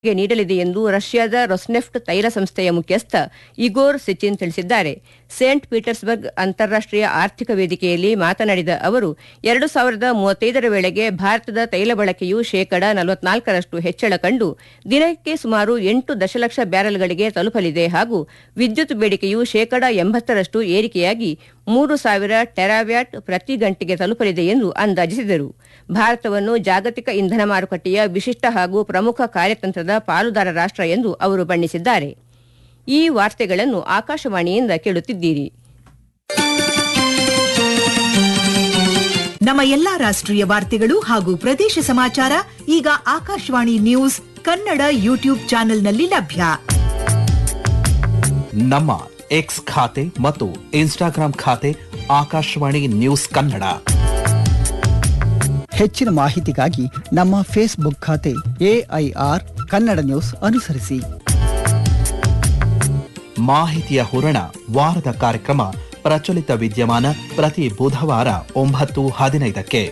ಗೆ ನೀಡಲಿದೆ ಎಂದು ರಷ್ಯಾದ ರೊಸ್ನೆಫ್ಟ್ ತೈಲ ಸಂಸ್ಥೆಯ ಮುಖ್ಯಸ್ಥ ಇಗೋರ್ ಸಿಚಿನ್ ತಿಳಿಸಿದ್ದಾರೆ ಸೇಂಟ್ ಪೀಟರ್ಸ್ಬರ್ಗ್ ಅಂತಾರಾಷ್ಟೀಯ ಆರ್ಥಿಕ ವೇದಿಕೆಯಲ್ಲಿ ಮಾತನಾಡಿದ ಅವರು ಎರಡು ಸಾವಿರದ ಮೂವತ್ತೈದರ ವೇಳೆಗೆ ಭಾರತದ ತೈಲ ಬಳಕೆಯು ಶೇಕಡ ನಲವತ್ನಾಲ್ಕರಷ್ಟು ಹೆಚ್ಚಳ ಕಂಡು ದಿನಕ್ಕೆ ಸುಮಾರು ಎಂಟು ದಶಲಕ್ಷ ಬ್ಯಾರೆಲ್ಗಳಿಗೆ ತಲುಪಲಿದೆ ಹಾಗೂ ವಿದ್ಯುತ್ ಬೇಡಿಕೆಯು ಶೇಕಡ ಎಂಬತ್ತರಷ್ಟು ಏರಿಕೆಯಾಗಿ ಮೂರು ಸಾವಿರ ಟೆರಾವ್ಯಾಟ್ ಪ್ರತಿ ಗಂಟೆಗೆ ತಲುಪಲಿದೆ ಎಂದು ಅಂದಾಜಿಸಿದರು ಭಾರತವನ್ನು ಜಾಗತಿಕ ಇಂಧನ ಮಾರುಕಟ್ಟೆಯ ವಿಶಿಷ್ಟ ಹಾಗೂ ಪ್ರಮುಖ ಕಾರ್ಯತಂತ್ರದ ಪಾಲುದಾರ ರಾಷ್ಟ್ರ ಎಂದು ಅವರು ಬಣ್ಣಿಸಿದ್ದಾರೆ ಈ ವಾರ್ತೆಗಳನ್ನು ಆಕಾಶವಾಣಿಯಿಂದ ಕೇಳುತ್ತಿದ್ದೀರಿ ನಮ್ಮ ಎಲ್ಲಾ ರಾಷ್ಟ್ರೀಯ ವಾರ್ತೆಗಳು ಹಾಗೂ ಪ್ರದೇಶ ಸಮಾಚಾರ ಈಗ ಆಕಾಶವಾಣಿ ನ್ಯೂಸ್ ಕನ್ನಡ ಯೂಟ್ಯೂಬ್ ಚಾನೆಲ್ನಲ್ಲಿ ಲಭ್ಯ ನಮ್ಮ ಎಕ್ಸ್ ಖಾತೆ ಮತ್ತು ಇನ್ಸ್ಟಾಗ್ರಾಂ ಖಾತೆ ಆಕಾಶವಾಣಿ ನ್ಯೂಸ್ ಕನ್ನಡ ಹೆಚ್ಚಿನ ಮಾಹಿತಿಗಾಗಿ ನಮ್ಮ ಫೇಸ್ಬುಕ್ ಖಾತೆ ಎಐಆರ್ ಕನ್ನಡ ನ್ಯೂಸ್ ಅನುಸರಿಸಿ ಮಾಹಿತಿಯ ಹೂರಣ ವಾರದ ಕಾರ್ಯಕ್ರಮ ಪ್ರಚಲಿತ ವಿದ್ಯಮಾನ ಪ್ರತಿ ಬುಧವಾರ ಒಂಬತ್ತು ಹದಿನೈದಕ್ಕೆ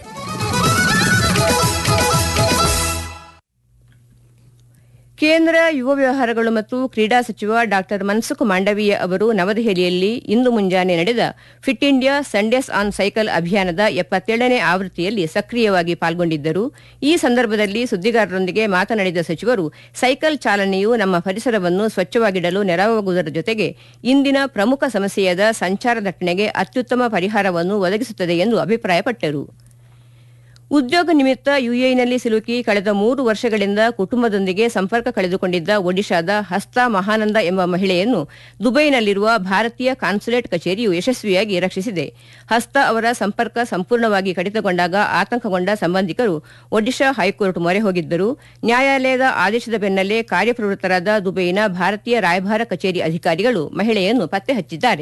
ಕೇಂದ್ರ ಯುವ ವ್ಯವಹಾರಗಳು ಮತ್ತು ಕ್ರೀಡಾ ಸಚಿವ ಡಾ ಮನ್ಸುಖ್ ಮಾಂಡವೀಯ ಅವರು ನವದೆಹಲಿಯಲ್ಲಿ ಇಂದು ಮುಂಜಾನೆ ನಡೆದ Fit India Sundays on cycle ಅಭಿಯಾನದ ಎಪ್ಪತ್ತೇಳನೇ ಆವೃತ್ತಿಯಲ್ಲಿ ಸಕ್ರಿಯವಾಗಿ ಪಾಲ್ಗೊಂಡಿದ್ದರು ಈ ಸಂದರ್ಭದಲ್ಲಿ ಸುದ್ದಿಗಾರರೊಂದಿಗೆ ಮಾತನಾಡಿದ ಸಚಿವರು ಸೈಕಲ್ ಚಾಲನೆಯು ನಮ್ಮ ಪರಿಸರವನ್ನು ಸ್ವಚ್ಛವಾಗಿಡಲು ನೆರವಾಗುವುದರ ಜೊತೆಗೆ ಇಂದಿನ ಪ್ರಮುಖ ಸಮಸ್ಯೆಯಾದ ಸಂಚಾರ ದಟ್ಟಣೆಗೆ ಅತ್ಯುತ್ತಮ ಪರಿಹಾರವನ್ನು ಒದಗಿಸುತ್ತದೆ ಎಂದು ಅಭಿಪ್ರಾಯಪಟ್ಟರು ಉದ್ಯೋಗ ನಿಮಿತ್ತ ಯುಎಇನಲ್ಲಿ ಸಿಲುಕಿ ಕಳೆದ ಮೂರು ವರ್ಷಗಳಿಂದ ಕುಟುಂಬದೊಂದಿಗೆ ಸಂಪರ್ಕ ಕಳೆದುಕೊಂಡಿದ್ದ ಒಡಿಶಾದ ಹಸ್ತಾ ಮಹಾನಂದ ಎಂಬ ಮಹಿಳೆಯನ್ನು ದುಬೈನಲ್ಲಿರುವ ಭಾರತೀಯ ಕಾನ್ಸುಲೇಟ್ ಕಚೇರಿಯು ಯಶಸ್ವಿಯಾಗಿ ರಕ್ಷಿಸಿದೆ ಹಸ್ತಾ ಅವರ ಸಂಪರ್ಕ ಸಂಪೂರ್ಣವಾಗಿ ಕಡಿತಗೊಂಡಾಗ ಆತಂಕಗೊಂಡ ಸಂಬಂಧಿಕರು ಒಡಿಶಾ ಹೈಕೋರ್ಟ್ ಮೊರೆ ಹೋಗಿದ್ದರು ನ್ಯಾಯಾಲಯದ ಆದೇಶದ ಬೆನ್ನಲ್ಲೇ ಕಾರ್ಯಪ್ರವೃತ್ತರಾದ ದುಬೈನ ಭಾರತೀಯ ರಾಯಭಾರ ಕಚೇರಿ ಅಧಿಕಾರಿಗಳು ಮಹಿಳೆಯನ್ನು ಪತ್ತೆ ಹಚ್ಚಿದ್ದಾರೆ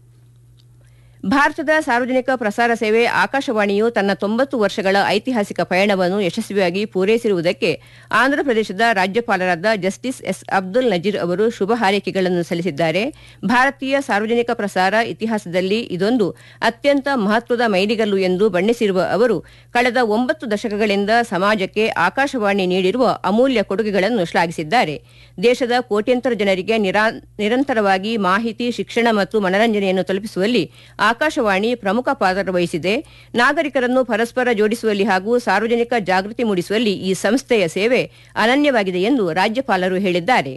ಭಾರತದ ಸಾರ್ವಜನಿಕ ಪ್ರಸಾರ ಸೇವೆ ಆಕಾಶವಾಣಿಯು ತನ್ನ ತೊಂಬತ್ತು ವರ್ಷಗಳ ಐತಿಹಾಸಿಕ ಪಯಣವನ್ನು ಯಶಸ್ವಿಯಾಗಿ ಪೂರೈಸಿರುವುದಕ್ಕೆ ಆಂಧ್ರಪ್ರದೇಶದ ರಾಜ್ಯಪಾಲರಾದ ಜಸ್ಟಿಸ್ ಎಸ್ ಅಬ್ದುಲ್ ನಜೀರ್ ಅವರು ಶುಭ ಹಾರೈಕೆಗಳನ್ನು ಸಲ್ಲಿಸಿದ್ದಾರೆ ಭಾರತೀಯ ಸಾರ್ವಜನಿಕ ಪ್ರಸಾರ ಇತಿಹಾಸದಲ್ಲಿ ಇದೊಂದು ಅತ್ಯಂತ ಮಹತ್ವದ ಮೈಲಿಗಲ್ಲು ಎಂದು ಬಣ್ಣಿಸಿರುವ ಅವರು ಕಳೆದ ಒಂಬತ್ತು ದಶಕಗಳಿಂದ ಸಮಾಜಕ್ಕೆ ಆಕಾಶವಾಣಿ ನೀಡಿರುವ ಅಮೂಲ್ಯ ಕೊಡುಗೆಗಳನ್ನು ಶ್ಲಾಘಿಸಿದ್ದಾರೆ ದೇಶದ ಕೋಟ್ಯಂತರ ಜನರಿಗೆ ನಿರಾ- ನಿರಂತರವಾಗಿ ಮಾಹಿತಿ ಶಿಕ್ಷಣ ಮತ್ತು ಮನರಂಜನೆಯನ್ನು ತಲುಪಿಸುವಲ್ಲಿ ಆಕಾಶವಾಣಿ ಪ್ರಮುಖ ಪಾತ್ರ ವಹಿಸಿದೆ ನಾಗರಿಕರನ್ನು ಪರಸ್ಪರ ಜೋಡಿಸುವಲ್ಲಿ ಹಾಗೂ ಸಾರ್ವಜನಿಕ ಜಾಗೃತಿ ಮೂಡಿಸುವಲ್ಲಿ ಈ ಸಂಸ್ಥೆಯ ಸೇವೆ ಅನನ್ಯವಾಗಿದೆ ಎಂದು ರಾಜ್ಯಪಾಲರು ಹೇಳಿದ್ದಾರೆ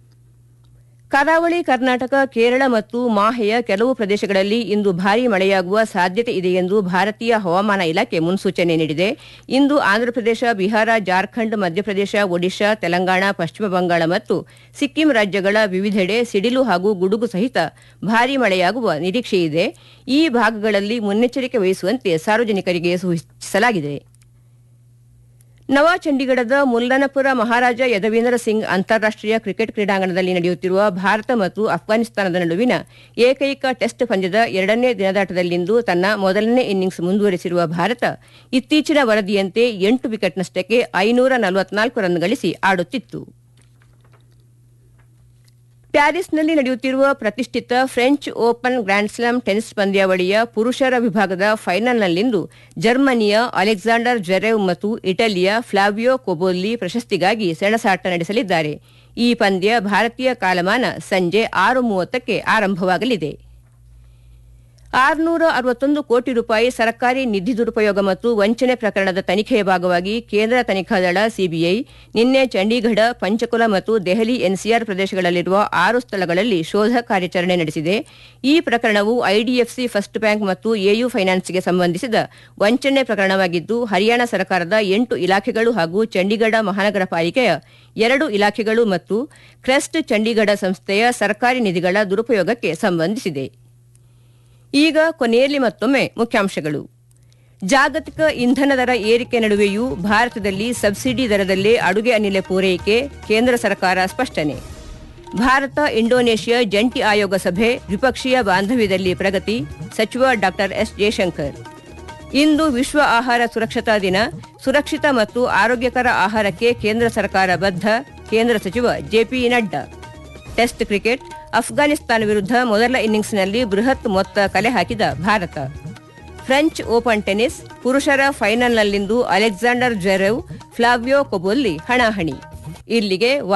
ಕರಾವಳಿ ಕರ್ನಾಟಕ ಕೇರಳ ಮತ್ತು ಮಾಹೆಯ ಕೆಲವು ಪ್ರದೇಶಗಳಲ್ಲಿ ಇಂದು ಭಾರೀ ಮಳೆಯಾಗುವ ಸಾಧ್ಯತೆ ಇದೆ ಎಂದು ಭಾರತೀಯ ಹವಾಮಾನ ಇಲಾಖೆ ಮುನ್ಸೂಚನೆ ನೀಡಿದೆ ಇಂದು ಆಂಧ್ರಪ್ರದೇಶ ಬಿಹಾರ ಜಾರ್ಖಂಡ್ ಮಧ್ಯಪ್ರದೇಶ ಒಡಿಶಾ ತೆಲಂಗಾಣ ಪಶ್ಚಿಮ ಬಂಗಾಳ ಮತ್ತು ಸಿಕ್ಕಿಂ ರಾಜ್ಯಗಳ ವಿವಿಧೆಡೆ ಸಿಡಿಲು ಹಾಗೂ ಗುಡುಗು ಸಹಿತ ಭಾರೀ ಮಳೆಯಾಗುವ ನಿರೀಕ್ಷೆಯಿದೆ ಈ ಭಾಗಗಳಲ್ಲಿ ಮುನ್ನೆಚ್ಚರಿಕೆ ವಹಿಸುವಂತೆ ಸಾರ್ವಜನಿಕರಿಗೆ ಸೂಚಿಸಲಾಗಿದೆ ನವ ಚಂಡೀಗಢದ ಮುಲ್ಲನಪುರ ಮಹಾರಾಜ ಯದವೀಂದ್ರ ಸಿಂಗ್ ಅಂತಾರಾಷ್ಟೀಯ ಕ್ರಿಕೆಟ್ ಕ್ರೀಡಾಂಗಣದಲ್ಲಿ ನಡೆಯುತ್ತಿರುವ ಭಾರತ ಮತ್ತು ಅಫ್ಘಾನಿಸ್ತಾನದ ನಡುವಿನ ಏಕೈಕ ಟೆಸ್ಟ್ ಪಂದ್ಯದ ಎರಡನೇ ದಿನದಾಟದಲ್ಲಿಂದು ತನ್ನ ಮೊದಲನೇ ಇನ್ನಿಂಗ್ಸ್ ಮುಂದುವರೆಸಿರುವ ಭಾರತ ಇತ್ತೀಚಿನ ವರದಿಯಂತೆ ಎಂಟು ವಿಕೆಟ್ನಷ್ಟಕ್ಕೆ ಐನೂರ ನಲವತ್ನಾಲ್ಕು ರನ್ ಗಳಿಸಿ ಆಡುತ್ತಿತ್ತು ಪ್ಯಾರಿಸ್ನಲ್ಲಿ ನಡೆಯುತ್ತಿರುವ ಪ್ರತಿಷ್ಠಿತ ಫ್ರೆಂಚ್ ಓಪನ್ ಗ್ರ್ಯಾಂಡ್ಸ್ಲಾಮ್ ಟೆನಿಸ್ ಪಂದ್ಯಾವಳಿಯ ಪುರುಷರ ವಿಭಾಗದ ಫೈನಲ್ನಲ್ಲಿಂದು ಜರ್ಮನಿಯ ಅಲೆಕ್ಸಾಂಡರ್ ಜೆರೆವ್ ಮತ್ತು ಇಟಲಿಯ ಫ್ಲಾವಿಯೋ ಕೊಬೋಲ್ಲಿ ಪ್ರಶಸ್ತಿಗಾಗಿ ಸೆಣಸಾಟ ನಡೆಸಲಿದ್ದಾರೆ ಈ ಪಂದ್ಯ ಭಾರತೀಯ ಕಾಲಮಾನ ಸಂಜೆ ಆರು ಮೂವತ್ತಕ್ಕೆ ಆರಂಭವಾಗಲಿದೆ ಆರುನೂರ ಅರವತ್ತೊಂದು ಕೋಟಿ ರೂಪಾಯಿ ಸರ್ಕಾರಿ ನಿಧಿ ದುರುಪಯೋಗ ಮತ್ತು ವಂಚನೆ ಪ್ರಕರಣದ ತನಿಖೆಯ ಭಾಗವಾಗಿ ಕೇಂದ್ರ ತನಿಖಾ ದಳ ಸಿಬಿಐ ನಿನ್ನೆ ಚಂಡೀಗಢ ಪಂಚಕುಲ ಮತ್ತು ದೆಹಲಿ ಎನ್ಸಿಆರ್ ಪ್ರದೇಶಗಳಲ್ಲಿರುವ ಆರು ಸ್ಥಳಗಳಲ್ಲಿ ಶೋಧ ಕಾರ್ಯಾಚರಣೆ ನಡೆಸಿದೆ ಈ ಪ್ರಕರಣವು ಐಡಿಎಫ್ಸಿ ಫಸ್ಟ್ ಬ್ಯಾಂಕ್ ಮತ್ತು ಎಯು ಫೈನಾನ್ಸ್ಗೆ ಸಂಬಂಧಿಸಿದ ವಂಚನೆ ಪ್ರಕರಣವಾಗಿದ್ದು ಹರಿಯಾಣ ಸರ್ಕಾರದ ಎಂಟು ಇಲಾಖೆಗಳು ಹಾಗೂ ಚಂಡೀಗಢ ಮಹಾನಗರ ಪಾಲಿಕೆಯ ಎರಡು ಇಲಾಖೆಗಳು ಮತ್ತು ಕ್ರೆಸ್ಟ್ ಚಂಡೀಗಢ ಸಂಸ್ಥೆಯ ಸರ್ಕಾರಿ ನಿಧಿಗಳ ದುರುಪಯೋಗಕ್ಕೆ ಸಂಬಂಧಿಸಿದೆ ಈಗ ಕೊನೆಯಲ್ಲಿ ಮತ್ತೊಮ್ಮೆ ಮುಖ್ಯಾಂಶಗಳು ಜಾಗತಿಕ ಇಂಧನ ದರ ಏರಿಕೆ ನಡುವೆಯೂ ಭಾರತದಲ್ಲಿ ಸಬ್ಸಿಡಿ ದರದಲ್ಲೇ ಅಡುಗೆ ಅನಿಲ ಪೂರೈಕೆ ಕೇಂದ್ರ ಸರ್ಕಾರ ಸ್ಪಷ್ಟನೆ ಭಾರತ ಇಂಡೋನೇಷ್ಯಾ ಜಂಟಿ ಆಯೋಗ ಸಭೆ ದ್ವಿಪಕ್ಷೀಯ ಬಾಂಧವ್ಯದಲ್ಲಿ ಪ್ರಗತಿ ಸಚಿವ ಡಾ ಎಸ್ ಜಯಶಂಕರ್ ಇಂದು ವಿಶ್ವ ಆಹಾರ ಸುರಕ್ಷತಾ ದಿನ ಸುರಕ್ಷಿತ ಮತ್ತು ಆರೋಗ್ಯಕರ ಆಹಾರಕ್ಕೆ ಕೇಂದ್ರ ಸರ್ಕಾರ ಬದ್ಧ ಕೇಂದ್ರ ಸಚಿವ JP Nadda test cricket Afghanistan ವಿರುದ್ಧ ಮೊದಲ ಇನ್ನಿಂಗ್ಸ್ನಲ್ಲಿ ಬೃಹತ್ ಮೊತ್ತ ಕಲೆ ಹಾಕಿದ ಭಾರತ ಫ್ರೆಂಚ್ ಓಪನ್ ಟೆನಿಸ್ ಪುರುಷರ ಫೈನಲ್ನಲ್ಲಿಂದು ಅಲೆಕ್ಸಾಂಡರ್ ಜೆರೆವ್ ಫ್ಲಾವಿಯೋ ಕೊಬೊಲ್ಲಿ ಹಣಾಹಣಿ ಇಲ್ಲಿಗೆ